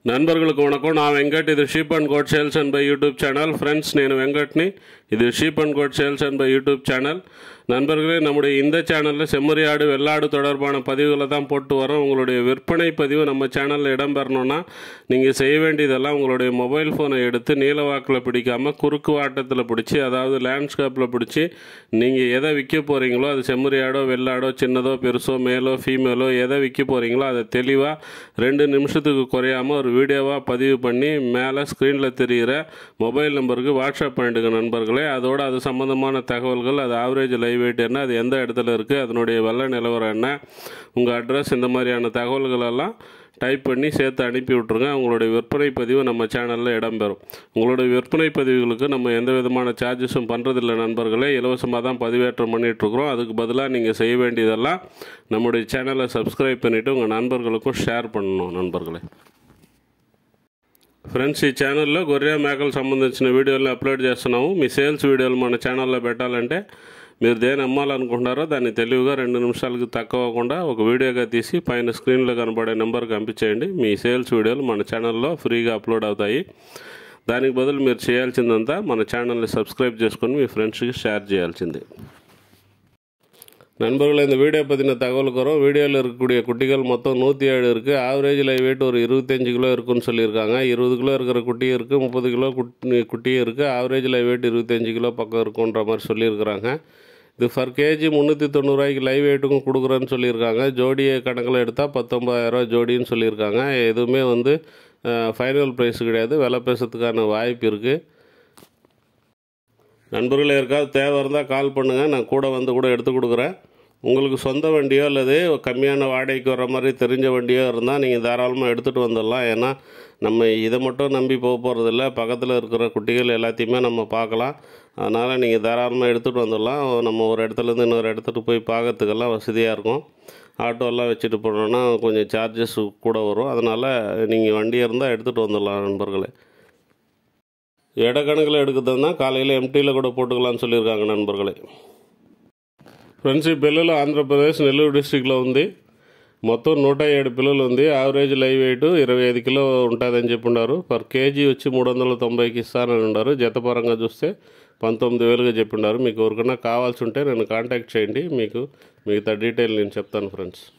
నన్బర్గులకు వణకం నా వెంకట్ ఇది sheep and goat sales and buy YouTube channel friends నేను வெங்கட்னி இது sheep and goat sales and buy YouTube channel நண்பர்களே நம்முடைய இந்த சேனலில் செம்மறியாடு வெள்ளாடு தொடர்பான பதிவுகளை தான் போட்டு வரோம் உங்களுடைய விற்பனை பதிவு நம்ம சேனலில் இடம்பெறணும்னா நீங்கள் செய்ய வேண்டியதெல்லாம் உங்களுடைய மொபைல் ஃபோனை எடுத்து நீலவாக்கில் பிடிக்காமல் குறுக்கு வாட்டத்தில் பிடிச்சி அதாவது லேண்ட்ஸ்கேப்பில் பிடிச்சி நீங்கள் எதை விற்க போகிறீங்களோ அது செம்மறியாடோ வெள்ளாடோ சின்னதோ பெருசோ மேலோ ஃபீமேலோ எதை விற்க போகிறீங்களோ அதை தெளிவாக ரெண்டு நிமிஷத்துக்கு குறையாமல் ஒரு வீடியோவாக பதிவு பண்ணி மேலே ஸ்க்ரீனில் தெரிகிற மொபைல் நம்பருக்கு வாட்ஸ்அப் பண்ணிடுங்க நண்பர்களே அதோட அது சம்மந்தமான தகவல்கள் அது ஆவரேஜ் லைவ் வெயிட் என்ன அது எந்த இடத்துல இருக்குது அதனுடைய வெள்ள நிலவரம் என்ன உங்கள் அட்ரஸ் இந்த மாதிரியான தகவல்கள் எல்லாம் டைப் பண்ணி சேர்த்து அனுப்பி விட்ருங்க உங்களுடைய விற்பனை பதிவு நம்ம சேனலில் இடம்பெறும் உங்களுடைய விற்பனை பதிவுகளுக்கு நம்ம எந்த விதமான சார்ஜஸும் பண்ணுறதில்ல நண்பர்களே இலவசமாக தான் பதிவேற்றம் பண்ணிகிட்ருக்குறோம் அதுக்கு பதிலாக நீங்கள் செய்ய வேண்டியதெல்லாம் நம்முடைய சேனலை சப்ஸ்கிரைப் பண்ணிவிட்டு உங்கள் நண்பர்களுக்கும் ஷேர் பண்ணணும் నண்பர்களே ఫ్రెండ్స్ ఈ ఛానల్లో గొర్రె మేకలు సంబంధించిన వీడియోలను అప్లోడ్ చేస్తున్నాము మీ సేల్స్ వీడియోలు మన ఛానల్లో పెట్టాలంటే మీరు దేని అమ్మాలనుకుంటున్నారో దాన్ని తెలివిగా రెండు నిమిషాలకు తక్కువకుండా ఒక వీడియోగా తీసి పైన స్క్రీన్లో కనబడే నెంబర్కి పంపించేయండి మీ సేల్స్ వీడియోలు మన ఛానల్లో ఫ్రీగా అప్లోడ్ అవుతాయి దానికి బదులు మీరు చేయాల్సిందంతా మన ఛానల్ని సబ్స్క్రైబ్ చేసుకొని మీ ఫ్రెండ్స్కి షేర్ చేయాల్సిందే நண்பர்களே இந்த வீடியோ பற்றின தகவலுக்கு வரும் வீடியோவில் இருக்கக்கூடிய குட்டிகள் மொத்தம் நூற்றி ஏழு இருக்குது ஆவரேஜ் லைவ் வெயிட் ஒரு இருபத்தஞ்சு கிலோ இருக்குன்னு சொல்லியிருக்காங்க இருபது கிலோ இருக்கிற குட்டியும் இருக்குது முப்பது கிலோ குட்டி குட்டியும் இருக்குது ஆவரேஜ் லைவ் வெயிட் இருபத்தஞ்சு கிலோ பக்கம் இருக்குன்ற மாதிரி சொல்லியிருக்கிறாங்க இது ஃபர் கேஜி முந்நூற்றி தொண்ணூறுரூவாய்க்கு லைவ் வெயிட்டுக்கும் கொடுக்குறேன்னு சொல்லியிருக்காங்க ஜோடியை கணக்கில் எடுத்தால் பத்தொம்பதாயிரரூவா ஜோடின்னு சொல்லியிருக்காங்க எதுவுமே வந்து ஃபைனல் ப்ரைஸ் கிடையாது விலை பேசுறதுக்கான வாய்ப்பு இருக்குது நண்பர்களே யாருக்காவது தேவை இருந்தால் கால் பண்ணுங்கள் நான் கூட வந்து கூட எடுத்து கொடுக்குறேன் உங்களுக்கு சொந்த வண்டியோ அல்லது கம்மியான வாடகைக்கு வர மாதிரி தெரிஞ்ச வண்டியோ இருந்தால் நீங்கள் தாராளமாக எடுத்துகிட்டு வந்துடலாம் ஏன்னா நம்ம இதை மட்டும் நம்பி போக போகிறதில்ல பக்கத்தில் இருக்கிற குட்டிகள் எல்லாத்தையுமே நம்ம பார்க்கலாம் அதனால் நீங்கள் தாராளமாக எடுத்துகிட்டு வந்துடலாம் நம்ம ஒரு இடத்துலேருந்து இன்னொரு இடத்துக்கு போய் பார்க்கறதுக்கெல்லாம் வசதியாக இருக்கும் ஆட்டோலாம் வச்சுட்டு போனோன்னா கொஞ்சம் சார்ஜஸ் கூட வரும் அதனால் நீங்கள் வண்டி இருந்தால் எடுத்துகிட்டு வந்துடலாம் நண்பர்களே எடை கணக்கில் எடுக்கிறதுனா காலையில் எம்டியில் கூட పోట్టుకోవాలని சொல்லியிருக்காங்க నண்బర్గలే ఫ్రెండ్స్ ఈ పిల్లలు ఆంధ్రప్రదేశ్ నెల్లూరు డిస్టిక్లో ఉంది మొత్తం నూట ఏడు పిల్లలు ఉంది యావరేజ్ లైవ్ వెయిట్ ఇరవై ఐదు కిలో ఉంటుందని చెప్పున్నారు పర్ కేజీ వచ్చి మూడు వందల తొంభైకి ఇస్తానని ఉన్నారు జతపరంగా చూస్తే పంతొమ్మిది వేలుగా చెప్పిండారు మీకు ఎవరికైనా కావాల్సి ఉంటే నన్ను కాంటాక్ట్ చేయండి మీకు మిగతా డీటెయిల్ నేను చెప్తాను ఫ్రెండ్స్